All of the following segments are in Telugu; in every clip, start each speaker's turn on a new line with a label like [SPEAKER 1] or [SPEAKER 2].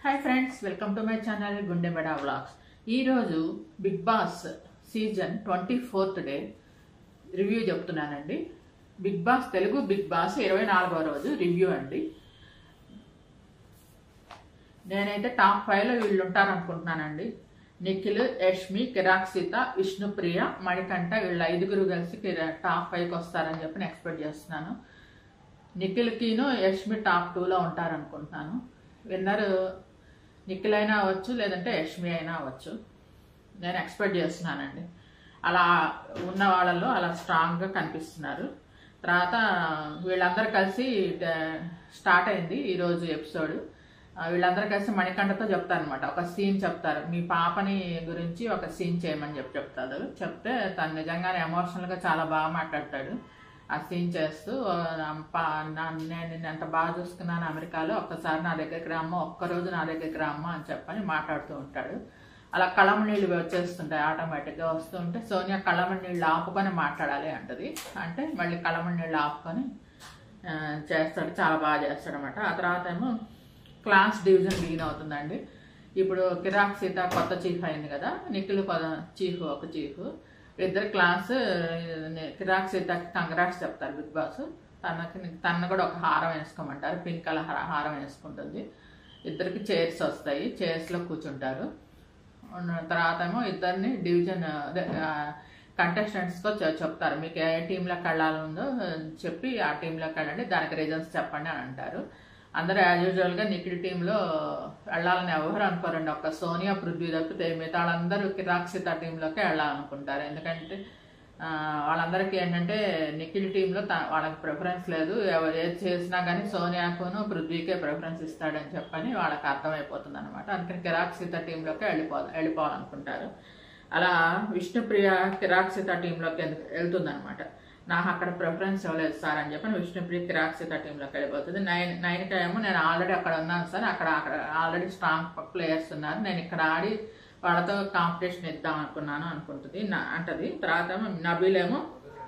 [SPEAKER 1] hi friends welcome to my channel Gundebeda vlogs ఈరోజు Bigg Boss season twenty fourth day review చెప్తున్నానండి Bigg Boss Telugu Bigg Boss ఇరవై నాలుగో రోజు రివ్యూ అండి నేనైతే టాప్ ఫైవ్లో వీళ్ళు ఉంటారు అనుకుంటున్నానండి నిఖిల్ యష్మి కిరాక్ సీత విష్ణుప్రియ మణికంఠ వీళ్ళు ఐదుగురు కలిసి కిరా- టాప్ ఫైవ్కి వస్తారని చెప్పి నేను ఎక్స్పెక్ట్ చేస్తున్నాను నిఖిల్కిను యష్మి టాప్ టూలో ఉంటారనుకుంటున్నాను విన్నర్ నిఖిల్ అయినా అవ్వచ్చు లేదంటే యష్మి అయినా అవ్వచ్చు నేను ఎక్స్పెక్ట్ చేస్తున్నానండి అలా ఉన్న వాళ్ళల్లో అలా స్ట్రాంగ్గా కనిపిస్తున్నారు తర్వాత వీళ్ళందరూ కలిసి డ- స్టార్ట్ అయింది ఈరోజు ఎపిసోడ్ ఆ, వీళ్ళందరూ కలిసి మణికంఠతో చెప్తారనమాట ఒక సీన్ చెప్తారు మీ పాపని గురించి ఒక సీన్ చేయమని చెప్పి చెప్తారు చెప్తే తను నిజంగానే ఎమోషనల్గా చాలా బాగా మాట్లాడతాడు ఆ సీన్ చేస్తూ ఆ, పా- నా- నేను నిన్ను ఎంత బాగా చూసుకున్నాను అమెరికాలో ఒక్కసారి నా దగ్గరికి రామ్మ ఒక్కరోజు నా దగ్గరికి రామ్మ అని చెప్పని మాట్లాడుతూ ఉంటాడు అలా కళ్ళమ నీళ్ళు వచ్చేస్తుంటాయి ఆటోమేటిక్గా వస్తుంటే సోనియా కళ్ళమ నీళ్ళు ఆపుకొని మాట్లాడాలి అంటది అంటే మళ్ళీ కళ్ళమ నీళ్ళు ఆపుకొని ఆ, చేస్తాడు చాలా బాగా చేస్తాడు అనమాట ఆ తర్వాత ఏమో క్లాస్ డివిజన్ బిగిన్ అవుతుందండి ఇప్పుడు కిరాక్ సీత కొత్త చీఫ్ అయింది కదా నిఖిల్ చీఫ్ ఒక చీఫ్ ఇద్దరు క్లాస్ కిరాక్ సీతకి కంగ్రాట్స్ చెప్తారు బిగ్ బాస్ తనకి తను కూడా ఒక హారం వేసుకోమంటారు పింక్ కలర్ హార- హారం వేసుకుంటుంది ఇద్దరికి చైర్స్ వస్తాయి చైర్స్లో కూర్చుంటారు ఉన్న తర్వాత ఏమో ఇద్దరిని డివిజన్ అదే కంటెస్టెంట్స్తో చెప్తారు మీకు ఏ టీంలోకి వెళ్ళాలందో చెప్పి ఆ టీంలోకి వెళ్ళండి దానికి రీజన్స్ చెప్పండి అని అంటారు అందరూ యాజ్ యూజువల్గా నిఖిల్ టీంలో వెళ్ళాలని ఎవరు అనుకోరండి ఒక్క సోనియా పృథ్వీ తప్పితే మిగతా వాళ్ళందరూ కిరాక్సిత టీంలోకి వెళ్ళాలనుకుంటారు ఎందుకంటే ఆ, వాళ్ళందరికీ ఏంటంటే నిఖిల్ టీంలో త- వాళ్ళకి ప్రిఫరెన్స్ లేదు ఎవరు ఏది చేసినా కానీ సోనియాకును పృథ్వీకే ప్రిఫరెన్స్ ఇస్తాడని చెప్పని వాళ్ళకి అర్థమైపోతుంది అనమాట అందుకని కిరాక్సిత టీంలోకి వెళ్ళిపో వెళ్ళిపోవాలనుకుంటారు అలా విష్ణుప్రియ కిరాక్సిత టీంలోకి వెళ్తుంది అనమాట నాకు అక్కడ ప్రిఫరెన్స్ ఇవ్వలేదు సార్ అని చెప్పి విష్ణుప్రియ కిరాక్సిత టీంలోకి వెళ్ళిపోతుంది నైన్ నైన్కి ఏమో నేను ఆల్రెడీ అక్కడ ఉన్నాను సార్ అక్కడ అక్కడ ఆల్రెడీ స్ట్రాంగ్ ప్లేయర్స్ ఉన్నారు నేను ఇక్కడ ఆడి వాళ్ళతో కాంపిటీషన్ ఇద్దాం అనుకున్నాను అనుకుంటుంది నా- అంటది తర్వాత ఏమో నబీల్ ఏమో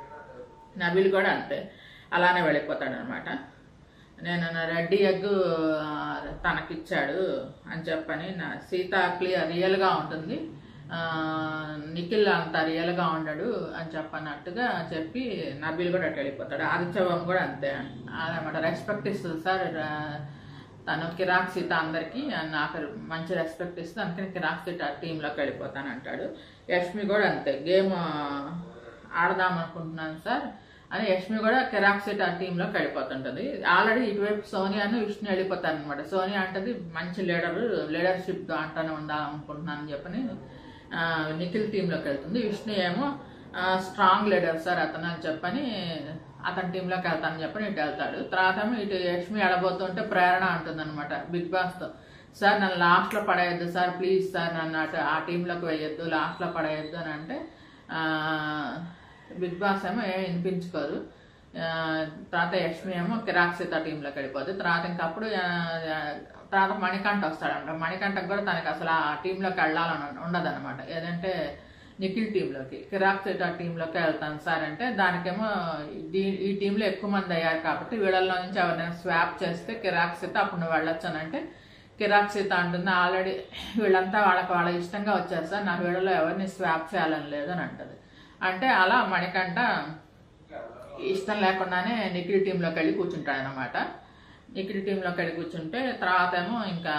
[SPEAKER 1] నబీల్ కూడా అంతే అలానే వెళ్ళిపోతాడు అనమాట నేను నా రెడ్డి ఎగ్ ఆ, తనకిచ్చాడు అని చెప్పని నా సీత క్లియర్ రియల్గా ఉంటుంది ఆ, నిఖిల్ అంత రియల్గా ఉండడు అని చెప్పన్నట్టుగా చెప్పి నబీల్ కూడా అటు వెళ్ళిపోతాడు ఆదిత్యవం కూడా అంతే అదనమాట రెస్పెక్ట్ ఇస్తుంది సార్ ఆ, తను కిరాక్ సీత అందరికీ నాకు మంచి రెస్పెక్ట్ ఇస్తుంది అందుకని కిరాక్ సీత టీంలోకి వెళ్ళిపోతాను అంటాడు యష్మి కూడా అంతే గేమ్ ఆడదాం అనుకుంటున్నాను సార్ అని యష్మి కూడా కిరాక్ సీట్ ఆ టీంలోకి వెళ్ళిపోతుంటది ఆల్రెడీ ఇటువైపు సోనియాను విష్ణు వెళ్ళిపోతారు అనమాట సోనియా అంటది మంచి లీడర్ లీడర్షిప్ దాంట్లోనే ఉండాలనుకుంటున్నాను అని చెప్పని ఆ, నిఖిల్ టీంలోకి వెళ్తుంది విష్ణు ఏమో స్ట్రాంగ్ లీడర్ సార్ అతను అని చెప్పని అతని టీంలోకి వెళ్తానని చెప్పని ఇటు వెళ్తాడు తర్వాత ఏమో ఇటు యష్మి ఎడబోతుంటే ప్రేరణ అంటుంది అనమాట బిగ్ బాస్తో సార్ నన్ను లాస్ట్లో పడేయద్దు సార్ ప్లీజ్ సార్ నన్ను అటు ఆ టీంలోకి వేయొద్దు లాస్ట్లో పడేయద్దు అని అంటే ఆ, బిగ్ బాస్ ఏమో ఏం వినిపించుకోరు ఆ, తర్వాత యష్మి ఏమో కిరాక్సిత టీంలోకి వెళ్ళిపోతుంది తర్వాత ఇంకప్పుడు ఆ, ఆ, తర్వాత మణికంఠ వస్తాడంట మణికంఠకు కూడా తనకి అసలు ఆ టీంలోకి వెళ్ళాలని ఉండదన్నమాట ఏదంటే నిఖిల్ టీంలోకి కిరాక్సిత టీంలోకి వెళ్తాను సార్ అంటే దానికేమో దీ ఈ టీంలో ఎక్కువ మంది అయ్యారు కాబట్టి వీళ్ళల్లో నుంచి ఎవరైనా స్వాప్ చేస్తే కిరాక్సిత అప్పుడు నువ్వు వెళ్ళొచ్చు అని అంటే కిరాక్సిత అంటుంది ఆల్రెడీ వీళ్ళంతా వాళ్ళకి వాళ్ళ ఇష్టంగా వచ్చారు సార్ నాకు వీళ్ళలో ఎవరిని స్వాప్ చేయాలని లేదు అని అంటది అంటే అలా మణికంఠ ఇష్టం లేకుండానే నిఖిల్ టీంలోకి వెళ్ళి కూర్చుంటాడు అనమాట నిఖిల్ టీంలోకి వెళ్ళి కూర్చుంటే తర్వాత ఏమో ఇంకా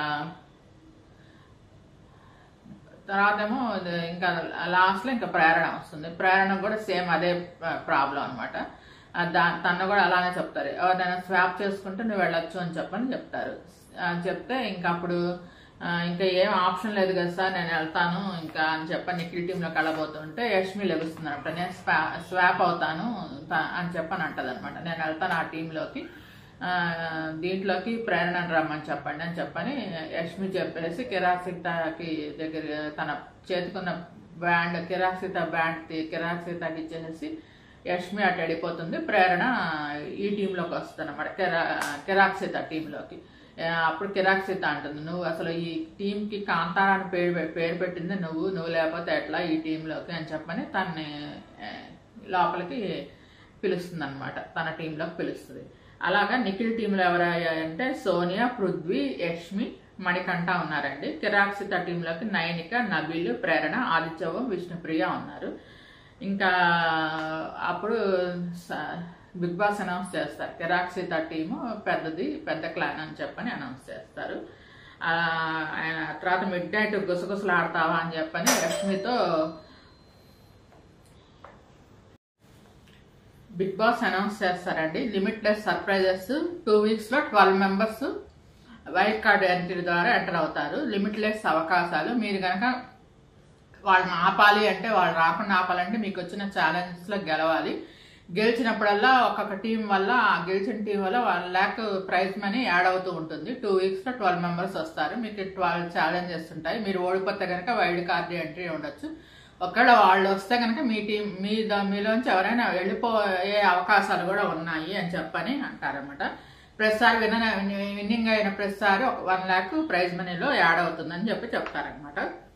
[SPEAKER 1] తర్వాత ఏమో ఇది ఇంకా లాస్ట్లో ఇంకా ప్రేరణ వస్తుంది ప్రేరణ కూడా సేమ్ అదే ప్రాబ్లం అనమాట దా తను కూడా అలానే చెప్తారు ఎవరినైనా స్వాప్ చేసుకుంటే నువ్వు వెళ్ళొచ్చు అని చెప్పని చెప్తారు అని చెప్తే ఇంకా అప్పుడు ఆ, ఇంకా ఏం ఆప్షన్ లేదు కదా సార్ నేను వెళ్తాను ఇంకా అని చెప్పని నిఖిల్ టీంలోకి వెళ్ళబోతుంటే యష్మి లభిస్తుంది అనమాట నేను స్వా స్వాప్ అవుతాను త- అని చెప్పని అంటది అనమాట నేను వెళ్తాను ఆ టీంలోకి ఆ, దీంట్లోకి ప్రేరణ రమ్మని చెప్పండి అని చెప్పని యష్మి చెప్పేసి కిరాసితకి దగ్గర తన చేతికున్న బ్యాండ్ కిరాసిత బ్యాండ్ కిరాసితకి ఇచ్చేసి యష్మి అటు వెళ్ళిపోతుంది ప్రేరణ ఈ టీంలోకి వస్తుంది అనమాట కిరా కిరాక్సిత టీంలోకి ఆ, అప్పుడు కిరాక్సిత అంటుంది నువ్వు అసలు ఈ టీంకి కాంతారా అని పేరు పె- పేరు పెట్టింది నువ్వు నువ్వు లేకపోతే ఎట్లా ఈ టీంలోకి అని చెప్పని తన్ని ఆ, లోపలికి పిలుస్తుంది అనమాట తన టీంలోకి పిలుస్తుంది అలాగా నిఖిల్ టీంలో ఎవరయ్యాయంటే సోనియా పృథ్వీ యష్మి మణికంఠ ఉన్నారండి కిరాక్సిత టీంలోకి నైనిక నబీలు ప్రేరణ ఆదిత్యవం విష్ణుప్రియ ఉన్నారు ఇంకా అప్పుడు స- బిగ్ బాస్ అనౌన్స్ చేస్తారు కిరాక్సిత టీము పెద్దది పెద్ద క్లాన్ అని చెప్పని అనౌన్స్ చేస్తారు ఆ, ఆయన తర్వాత మిడ్ నైట్ గుసగుసలు ఆడతావా అని చెప్పని లక్ష్మితో బిగ్ బాస్ అనౌన్స్ చేస్తారండి లిమిట్లెస్ సర్ప్రైజెస్ టూ వీక్స్ లో twelve members wild card entry ద్వారా ఎంటర్ అవుతారు లిమిట్లెస్ అవకాశాలు మీరు కనుక వాళ్ళని ఆపాలి అంటే వాళ్ళు రాకుండా ఆపాలంటే మీకు వచ్చిన ఛాలెంజెస్ లో గెలవాలి గెలిచినప్పుడల్లా ఒక్కొక్క టీం వల్ల ఆ గెలిచిన టీం వల్ల one lakh prize money add అవుతూ ఉంటుంది టూ వీక్స్ లో ట్వెల్వ్ మెంబర్స్ వస్తారు మీకు ట్వెల్వ్ ఛాలెంజెస్ ఉంటాయి మీరు ఓడిపోతే కనుక వైల్డ్ కార్డ్ ఎంట్రీ ఉండొచ్చు ఒకవేళ వాళ్ళు వస్తే కనుక మీ టీం మీ ద- మీలోంచి ఎవరైనా వెళ్ళిపోయే అవకాశాలు కూడా ఉన్నాయి అని చెప్పని అంటారనమాట ప్రతిసారి విన్న విన్నింగ్ అయిన ప్రతిసారి ఒక వన్ ల్యాక్ ప్రైజ్ మనీలో యాడ్ అవుతుందని చెప్పి చెప్తారనమాట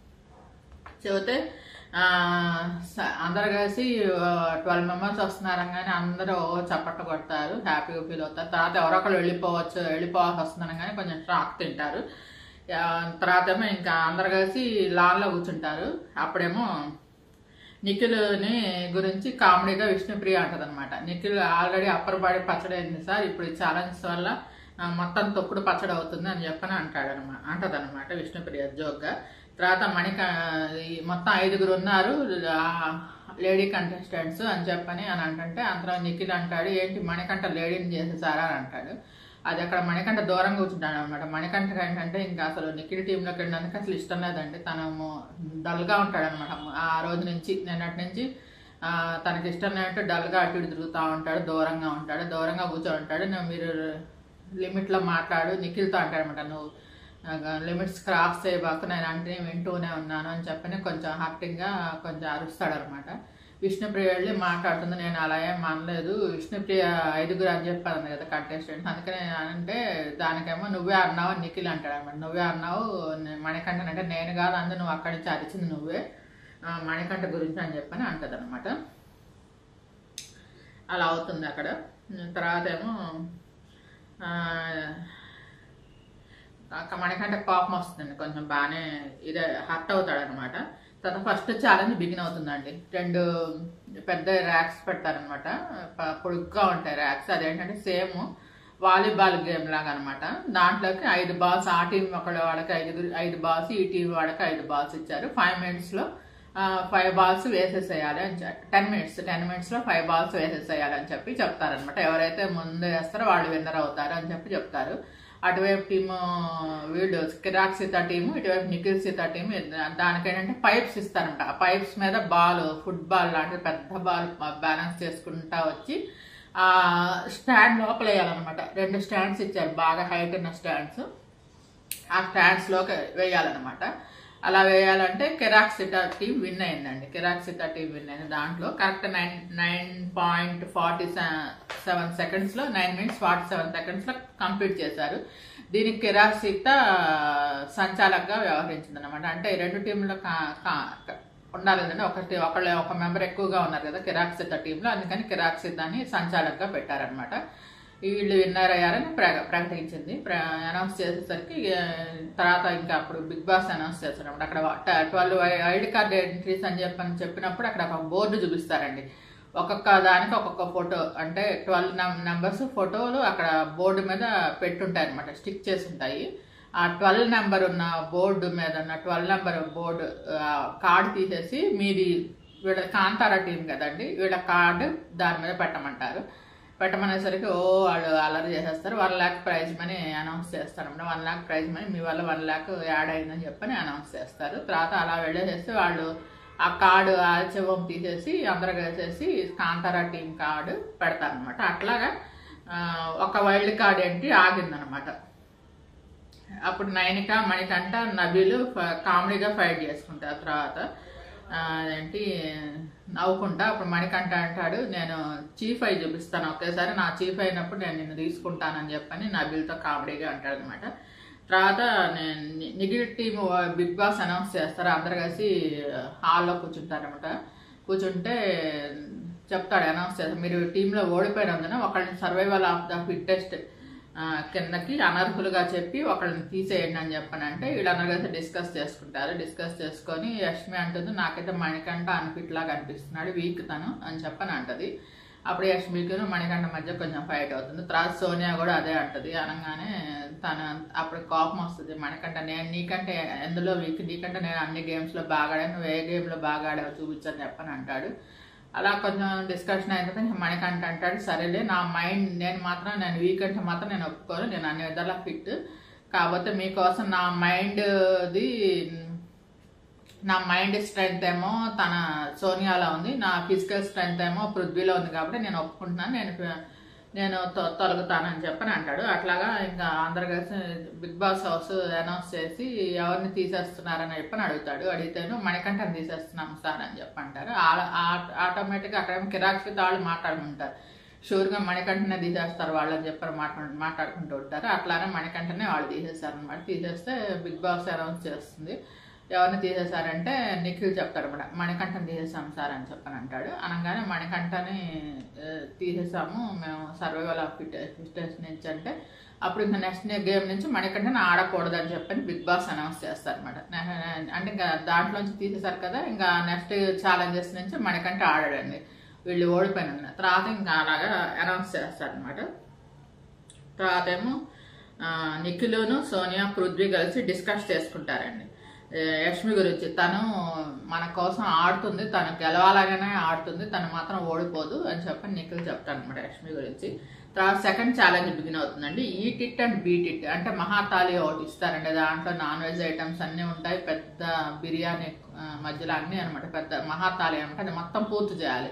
[SPEAKER 1] చెబితే ఆ, స- అందరు కలిసి ట్వెల్వ్ మెంబర్స్ వస్తున్నారని అందరూ ఓ చప్పట్లు కొడతారు హ్యాపీగా ఫీల్ అవుతారు తర్వాత ఎవరో ఒకరు వెళ్ళిపోవచ్చు వెళ్ళిపోవాల్సి వస్తుందని కానీ కొంచెం షాక్ తింటారు ఆ, తర్వాత ఏమో ఇంకా అందరు కలిసి లాన్లో కూర్చుంటారు అప్పుడేమో నిఖిల్ని గురించి కామెడీగా విష్ణుప్రియ అంటది అనమాట నిఖిల్ ఆల్రెడీ అప్పర్ బాడీ పచ్చడి అయింది సార్ ఇప్పుడు ఈ ఛాలెంజ్ వల్ల ఆ, మొత్తం తొక్కుడు పచ్చడి అవుతుంది అని చెప్పని అంటాడు అనమాట అంటది అనమాట విష్ణుప్రియ జోక్గా తర్వాత మణిక ఈ మొత్తం ఐదుగురు ఉన్నారు లేడీ కంటెస్టెంట్స్ అని చెప్పని అని అంటుంటే అందులో నిఖిల్ అంటాడు ఏంటి మణికంఠ లేడీని చేసేసారా అని అంటాడు అది అక్కడ మణికంఠ దూరంగా కూర్చుంటాడు అనమాట మణికంఠ ఏంటంటే ఇంకా అసలు నిఖిల్ టీంలోకి వెళ్ళడానికి అసలు ఇష్టం లేదండి తను డల్గా ఉంటాడు అనమాట ఆ రోజు నుంచి నిన్నటి నుంచి ఆ, తనకి ఇష్టం లేనట్టు డల్గా అటు ఇటు తిరుగుతూ ఉంటాడు దూరంగా ఉంటాడు దూరంగా కూర్చొని ఉంటాడు నువ్వు మీరు లిమిట్లో మాట్లాడు నిఖిల్తో అంటాడనమాట నువ్వు లిమిట్స్ క్రాస్ చేయబాకు నేను అంటే వింటూనే ఉన్నాను అని చెప్పని కొంచెం హర్టింగ్గా కొంచెం అరుస్తాడనమాట విష్ణుప్రియ వెళ్ళి మాట్లాడుతుంది నేను అలా ఏం అనలేదు విష్ణుప్రియ ఐదుగురు అని చెప్పాను కదా కంటెస్టెంట్స్ అందుకని అంటే దానికేమో నువ్వే అన్నావు అని నిఖిల్ అంటాడు అనమాట నువ్వే అన్నావు నే- మణికంఠన్ అంటే నేను కాదు అందు నువ్వు అక్కడి నుంచి అరిచింది నువ్వే ఆ, మణికంఠ గురించి అని చెప్పని అంటది అనమాట అలా అవుతుంది అక్కడ తర్వాత ఏమో ఆ, అక్క మనకంటే కోపం వస్తుందండి కొంచెం బాగానే ఇదే హర్ట్ అవుతాడు అనమాట తర్వాత ఫస్ట్ ఛాలెంజ్ బిగిన్ అవుతుందండి రెండు పెద్ద ర్యాక్స్ పెడతారనమాట పొడుగ్గా ఉంటాయి ర్యాక్స్ అదేంటంటే సేమ్ వాలీబాల్ గేమ్ లాగా అనమాట దాంట్లోకి ఐదు బాల్స్ ఆ టీం ఒకళ్ళ వాళ్ళకి ఐదుగురు ఐదు బాల్స్ ఈ టీం వాళ్ళకి ఐదు బాల్స్ ఇచ్చారు ఫైవ్ మినిట్స్లో ఫైవ్ బాల్స్ వేసేసేయాలి అని టెన్ మినిట్స్ టెన్ మినిట్స్లో ఫైవ్ బాల్స్ వేసేసేయాలి అని చెప్పి చెప్తారనమాట ఎవరైతే ముందు వేస్తారో వాళ్ళు విన్నర్ అవుతారు అని చెప్పి చెప్తారు అటువైపు టీము వీళ్ళు కిరాక్ సీత టీము ఇటువైపు నిఖిల్ సీత టీము దానికి ఏంటంటే పైప్స్ ఇస్తారంట ఆ పైప్స్ మీద బాల్ ఫుట్బాల్ లాంటి పెద్ద బాల్ బ్యాలెన్స్ చేసుకుంటా వచ్చి ఆ స్టాండ్ లోపల వేయాలన్నమాట రెండు స్టాండ్స్ ఇచ్చారు బాగా హైట్ ఉన్న స్టాండ్స్ ఆ స్టాండ్స్ లోకి వేయాలన్నమాట అలా వేయాలంటే కెరాక్ సిటా టీం విన్ అయిందండి కెరాక్ సిటా టీం విన్ అయింది దాంట్లో correct nine nine point forty seven seconds లో nine minutes forty seven seconds లో కంప్లీట్ చేశారు దీనికి కెరాక్ సీత సంచాలకంగా వ్యవహరించింది అనమాట అంటే ఈ రెండు టీంలో కా- కా- ఉండాలి కదండి ఒకటి ఒకళ్ళ ఒక మెంబర్ ఎక్కువగా ఉన్నారు కదా కిరాక్ సిద్ధ టీంలో అందుకని కిరాక్ సిద్ధాన్ని సంచాలకంగా పెట్టారనమాట వీళ్ళు విన్నర్ అయ్యారని ప్ర ప్రకటించింది అనౌన్స్ చేసేసరికి ఆ, తర్వాత ఇంకా అప్పుడు బిగ్ బాస్ అనౌన్స్ చేస్తారు అన్నమాట అక్కడ ట్వెల్వ్ వైల్డ్ కార్డ్ ఎంట్రీస్ అని చెప్పని చెప్పినప్పుడు అక్కడ ఒక బోర్డు చూపిస్తారండి ఒక్కొక్క దానికి ఒక్కొక్క ఫోటో అంటే ట్వెల్వ్ నెంబర్స్ ఫోటోలు అక్కడ బోర్డు మీద పెట్టుంటాయి అనమాట స్టిక్ చేసి ఉంటాయి ఆ ట్వెల్వ్ నెంబర్ ఉన్న బోర్డు మీద ఉన్న ట్వెల్వ్ నెంబర్ బోర్డు కార్డు తీసేసి మీది వీళ్ళ కాంతారా టీం కదండి వీళ్ళ కార్డు దాని మీద పెట్టమంటారు పెట్టమనేసరికి ఓ వాళ్ళు అలర్ చేసేస్తారు one lakh prize money announce చేస్తారు అన్నమాట వన్ ల్యాక్ ప్రైజ్ మనీ మీ వల్ల వన్ ల్యాక్ యాడ్ అయిందని చెప్పని అనౌన్స్ చేస్తారు తర్వాత అలా వెళ్ళేసేసి వాళ్ళు ఆ కార్డు ఆల్చవం తీసేసి అందరూ కలిసేసి కాంతారా టీం కార్డు పెడతారనమాట అట్లాగా ఆ, ఒక వైల్డ్ కార్డ్ ఎంట్రీ ఆగిందనమాట అప్పుడు నైనిక మణికంఠ నబీలు ఫ- కామెడీగా ఫైట్ చేసుకుంటారు తర్వాత ఆ, ఏంటి నవ్వుకుంటా అప్పుడు మణికంఠ అంటాడు నేను చీఫ్ అయి చూపిస్తాను ఒకేసారి నా చీఫ్ అయినప్పుడు నేను నిన్ను తీసుకుంటానని చెప్పని నబీల్తో కామెడీగా అంటాడు అనమాట తర్వాత నేను ని- Nikhil team Bigg Boss announce చేస్తారు అందరు కలిసి హాల్లో కూర్చుంటారనమాట కూర్చుంటే చెప్తాడు అనౌన్స్ చేస్తారు మీరు టీంలో ఓడిపోయినందున ఒకళ్ళని సర్వైవల్ ఆఫ్ ద ఫిట్టెస్ట్ ఆ, కిందకి అనర్హులుగా చెప్పి ఒకళ్ళని తీసేయండి అని చెప్పని అంటే వీళ్ళందరూ కలిసి డిస్కస్ చేసుకుంటారు డిస్కస్ చేసుకొని యష్మి అంటుంది నాకైతే మణికంఠ అనిపిట్లాగా అనిపిస్తున్నాడు వీక్ తను అని చెప్పని అంటది అప్పుడు యష్మికి మణికంఠ మధ్య కొంచెం ఫైట్ అవుతుంది తర్వాత సోనియా కూడా అదే అంటది అనగానే తన అప్పుడు కోపం వస్తుంది మణికంఠ నేను నీకంటే ఎందులో వీక్ నీకంటే నేను అన్ని గేమ్స్లో బాగా ఆడాను నువ్వు ఏ గేమ్లో బాగా ఆడావు చూపించని చెప్పని అంటాడు అలా కొంచెం డిస్కషన్ అయిన తర్వాత ఇంకా మణికంఠ అంటాడు సరేలే నా మైండ్ నేను మాత్రం నేను వీక్ అంటే మాత్రం నేను ఒప్పుకోను నేను అన్ని విధాలా ఫిట్ కాకపోతే మీకోసం నా మైండ్ది నా మైండ్ స్ట్రెంగ్త్ ఏమో తన సోనియాలో ఉంది నా ఫిజికల్ స్ట్రెంగ్త్ ఏమో పృథ్వీలో ఉంది కాబట్టి నేను ఒప్పుకుంటున్నాను నేను నేను తొ- తొలగుతానని చెప్పని అంటాడు అట్లాగా ఇంకా అందరు కలిసి బిగ్ బాస్ హౌస్ అనౌన్స్ చేసి ఎవరిని తీసేస్తున్నారని చెప్పని అడుగుతాడు అడిగితేను మణికంఠని తీసేస్తున్నాం సార్ అని చెప్పి అంటారు ఆటోమేటిక్గా అక్కడ కిరాక్స్కి వాళ్ళు మాట్లాడుకుంటారు షూర్గా మణికంఠనే తీసేస్తారు వాళ్ళని చెప్పని మాట్లాడు మాట్లాడుకుంటూ ఉంటారు అట్లానే మణికంఠనే వాళ్ళు తీసేస్తారు అనమాట తీసేస్తే బిగ్ బాస్ అనౌన్స్ చేస్తుంది ఎవరిని తీసేశారంటే నిఖిల్ చెప్తాడు అనమాట మణికంఠని తీసేసాం సార్ అని చెప్పని అంటాడు అనగానే మణికంఠని ఆ, తీసేసాము మేము సర్వైవల్ ఆఫ్ ఫిట్ ఫిట్నెస్ నుంచి అంటే అప్పుడు ఇంకా నెక్స్ట్ గేమ్ నుంచి మణికంఠని ఆడకూడదు అని చెప్పని బిగ్ బాస్ అనౌన్స్ చేస్తారు అనమాట అంటే ఇంకా దాంట్లోంచి తీసేశారు కదా ఇంకా నెక్స్ట్ ఛాలెంజెస్ నుంచి మణికంఠ ఆడాడండి వీళ్ళు ఓడిపోయిన తర్వాత ఇంకా అలాగా అనౌన్స్ చేస్తారనమాట తర్వాత ఏమో ఆ, నిఖిలును సోనియా పృథ్వీ కలిసి డిస్కస్ చేసుకుంటారండి ఏ, యష్మి గురించి తను మన కోసం ఆడుతుంది తను గెలవాలగానే ఆడుతుంది తను మాత్రం ఓడిపోదు అని చెప్పి నిఖిల్ చెప్తాను అనమాట యష్మి గురించి తర్వాత సెకండ్ ఛాలెంజ్ బిగిన్ అవుతుందండి ఈ టిట్ అండ్ బీట్ ఇట్ అంటే మహాతాలి ఒకటి ఇస్తారండి దాంట్లో నాన్ వెజ్ ఐటమ్స్ అన్నీ ఉంటాయి పెద్ద బిర్యానీ ఆ, మధ్యలో అన్నీ అనమాట పెద్ద మహాతాలి అనమాట అది మొత్తం పూర్తి చేయాలి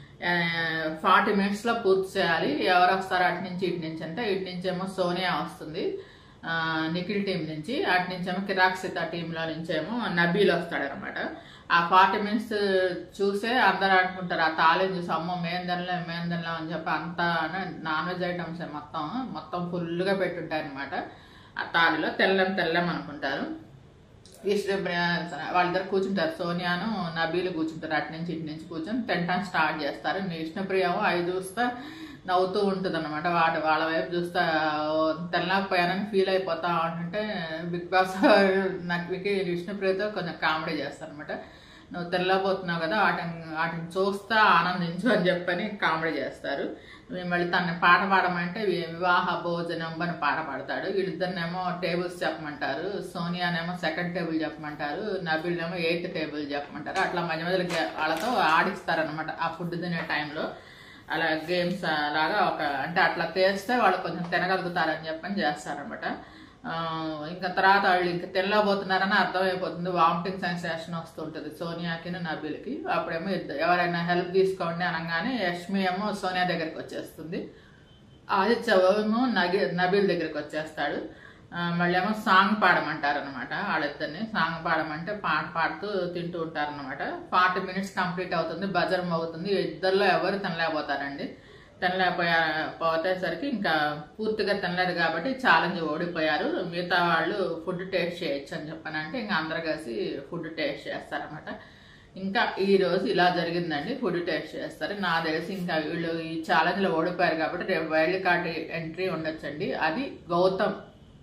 [SPEAKER 1] ఫార్టీ మినిట్స్లో పూర్తి చేయాలి ఎవరు వస్తారు అటు నుంచి ఇటు నుంచి అంటే ఇటు నుంచి ఏమో సోనియా వస్తుంది ఆ, నిఖిల్ టీం నుంచి అటు నుంచి ఏమో కిరాక్సిత టీంలో నుంచి ఏమో నబీల్ వస్తాడనమాట ఆ ఫార్టీ మినిట్స్ చూసే అందరు అనుకుంటారు ఆ తాళం చూసి అమ్మో మేం తినలేం మేం తినలేం అని చెప్పి అంతా నాన్ వెజ్ ఐటమ్స్ మొత్తం మొత్తం ఫుల్గా పెట్టుంటాయి అనమాట ఆ తాళిలో తెల్లం తెల్లం అనుకుంటారు విష్ణు వాళ్ళిద్దరు కూర్చుంటారు సోనియాను నబీలు కూర్చుంటారు అటు నుంచి ఇటు నుంచి కూర్చొని తినటానికి స్టార్ట్ చేస్తారు విష్ణుప్రియ అవి చూస్తా నవ్వుతూ ఉంటుంది అనమాట వాటి వాళ్ళ వైపు చూస్తా "ఓ, తినలేకపోయానని ఫీల్ అయిపోతా ఉంటుంటే బిగ్ బాస్ నక్వికి విష్ణుప్రియతో కొంచెం కామెడీ చేస్తారు అనమాట నువ్వు తెల్లబోతున్నావు కదా వాటిని వాటిని చూస్తా ఆనందించు అని చెప్పని కామెడీ చేస్తారు మేము మళ్ళీ తన పాట పాడమంటే వి- వివాహ భోజనం అని పాట పాడతాడు వీళ్ళిద్దరినేమో టేబుల్స్ చెప్పమంటారు సోనియానేమో సెకండ్ టేబుల్ చెప్పమంటారు నబిల్నేమో ఎయిత్ టేబుల్ చెప్పమంటారు అట్లా మధ్య మధ్యలో గే- వాళ్ళతో ఆడిస్తారనమాట ఆ ఫుడ్ తినే టైంలో అలా గేమ్స్ లాగా ఒక అంటే అట్లా చేస్తే వాళ్ళు కొంచెం తినగలుగుతారని చెప్పని చేస్తారనమాట ఆ, ఇంకా తర్వాత వాళ్ళు ఇంకా తినలేకపోతున్నారని అర్థమైపోతుంది వామిటింగ్ సెన్సేషన్ వస్తుంటుంది సోనియాకి నబీల్కి అప్పుడేమో ఇద్దరు ఎవరైనా హెల్ప్ తీసుకోండి అనగానే యష్మి ఏమో సోనియా దగ్గరికి వచ్చేస్తుంది ఆదిత్య ఏమో నగి నబీల్ దగ్గరికి వచ్చేస్తాడు ఆ, మళ్ళీ ఏమో సాంగ్ పాడమంటారు అనమాట వాళ్ళిద్దరిని సాంగ్ పాడమంటే పాట పాడుతూ తింటూ ఉంటారు అనమాట ఫార్టీ మినిట్స్ కంప్లీట్ అవుతుంది బజర్ అవుతుంది ఇద్దరిలో ఎవరు తినలేకపోతారండి తినలేకపోయా పోతేసరికి ఇంకా పూర్తిగా తినలేదు కాబట్టి ఛాలెంజ్ ఓడిపోయారు మిగతా వాళ్ళు ఫుడ్ టేస్ట్ చేయొచ్చు అని చెప్పానంటే ఇంకా అందరు కలిసి ఫుడ్ టేస్ట్ చేస్తారనమాట ఇంకా ఈ రోజు ఇలా జరిగిందండి ఫుడ్ టేస్ట్ చేస్తారు నా తెలిసి ఇంకా వీళ్ళు ఈ ఛాలెంజ్ లో ఓడిపోయారు కాబట్టి రేపు వైల్డ్ కార్డ్ ఎంట్రీ ఉండొచ్చండి అది గౌతమ్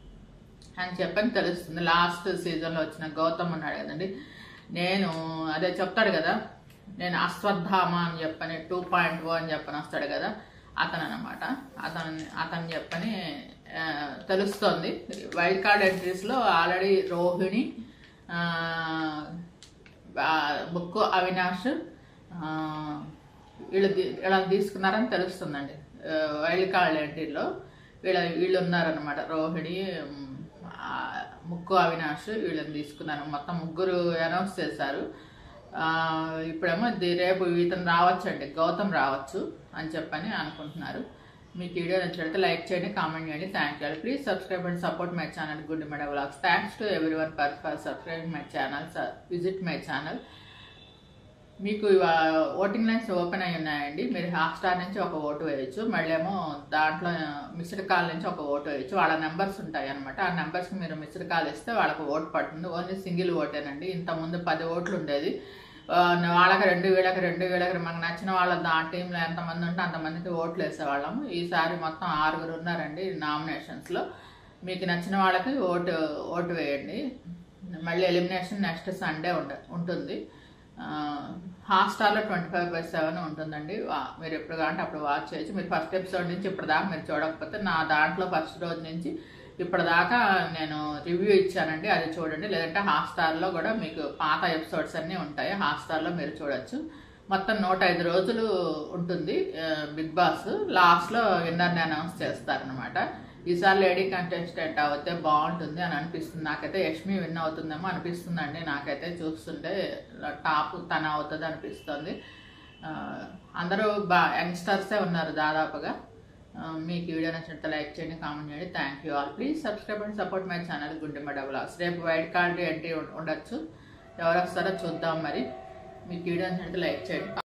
[SPEAKER 1] అని చెప్పని తెలుస్తుంది లాస్ట్ సీజన్లో వచ్చిన గౌతమ్ ఉన్నాడు కదండి నేను అదే చెప్తాడు కదా నేను అశ్వత్థామ అని చెప్పని టూ పాయింట్ ఓ అని చెప్పని వస్తాడు కదా అతను అనమాట అతను అతను చెప్పని ఆ, తెలుస్తోంది వైల్డ్ కార్డ్ ఎంట్రీస్లో ఆల్రెడీ రోహిణి ఆ, ఆ, బుక్కు అవినాష్ ఆ, వీళ్ళు తీ- వీళ్ళని తీసుకున్నారని తెలుస్తుందండి ఆ, వైల్డ్ కార్డ్ ఎంట్రీలో వీళ్ళ వీళ్ళు ఉన్నారనమాట రోహిణి ఉమ్, ఆ, ముక్కు అవినాష్ వీళ్ళని తీసుకున్నారు మొత్తం ముగ్గురు అనౌన్స్ చేశారు ఆ, ఇప్పుడేమో ఇది రేపు ఇతను రావచ్చండి గౌతమ్ రావచ్చు అని చెప్పని అనుకుంటున్నారు మీకు ఈ వీడియో నచ్చినట్లయితే లైక్ చేయండి కామెంట్ చేయండి thank you please subscribe and support my channel good మెడ vlogs thanks to everyone for for subscribing my channel visit my channel మీకు ఓటింగ్ లైన్స్ ఓపెన్ అయి ఉన్నాయండి మీరు హాట్ స్టార్ నుంచి ఒక ఓటు వేయచ్చు మళ్ళీ ఏమో దాంట్లో మిస్డ్ కాల్ నుంచి ఒక ఓటు వేయచ్చు వాళ్ళ నెంబర్స్ ఉంటాయి అనమాట ఆ నెంబర్స్కి మీరు మిస్డ్ కాల్ ఇస్తే వాళ్ళకి ఓటు పడుతుంది ఓన్లీ సింగిల్ ఓటేనండి ఇంతకుముందు పది ఓట్లు ఉండేది ఆ, వాళ్ళకి రెండు వీళ్ళకి రెండు వీళ్ళకి మనకు నచ్చిన వాళ్ళ దా టీంలో ఎంతమంది ఉంటే అంతమందికి ఓట్లు వేసేవాళ్ళము ఈసారి మొత్తం ఆరుగురు ఉన్నారండి నామినేషన్స్లో మీకు నచ్చిన వాళ్ళకి ఓటు ఓటు వేయండి మళ్ళీ ఎలిమినేషన్ నెక్స్ట్ సండే ఉండ ఉంటుంది హాట్స్టార్లో ట్వంటీ ఫైవ్ బై సెవెన్ ఉంటుందండి వా- మీరు ఎప్పుడు కావాలంటే అప్పుడు వాచ్ చేయొచ్చు మీరు ఫస్ట్ ఎపిసోడ్ నుంచి ఇప్పటిదాకా మీరు చూడకపోతే నా దాంట్లో ఫస్ట్ రోజు నుంచి ఇప్పటిదాకా నేను రివ్యూ ఇచ్చానండి అది చూడండి లేదంటే హాట్స్టార్లో కూడా మీకు పాత ఎపిసోడ్స్ అన్నీ ఉంటాయి హాట్స్టార్లో మీరు చూడొచ్చు మొత్తం నూట ఐదు రోజులు ఉంటుంది ఆ, బిగ్ బాస్ లాస్ట్లో విన్నర్ని అనౌన్స్ చేస్తారనమాట ఈసారి లేడీ కంటెస్టెంట్ అవుతే బాగుంటుంది అని అనిపిస్తుంది నాకైతే యష్మి విన్ అవుతుందేమో అనిపిస్తుందండి నాకైతే చూస్తుంటే టాప్ తన అవుతుంది అనిపిస్తుంది ఆ, అందరూ బా యంగ్స్టర్సే ఉన్నారు దాదాపుగా ఆ, మీకు ఈ వీడియో నచ్చినట్టు లైక్ చేయండి కామెంట్ చేయండి thank you all please subscribe and support my channel Gundemma double ఆర్స్ రేపు వైట్ కార్డ్ ఎంట్రీ ఉం- ఉండొచ్చు ఎవరు వస్తారో చూద్దాం మరి మీకు ఈ వీడియో నచ్చినట్టు లైక్ చేయండి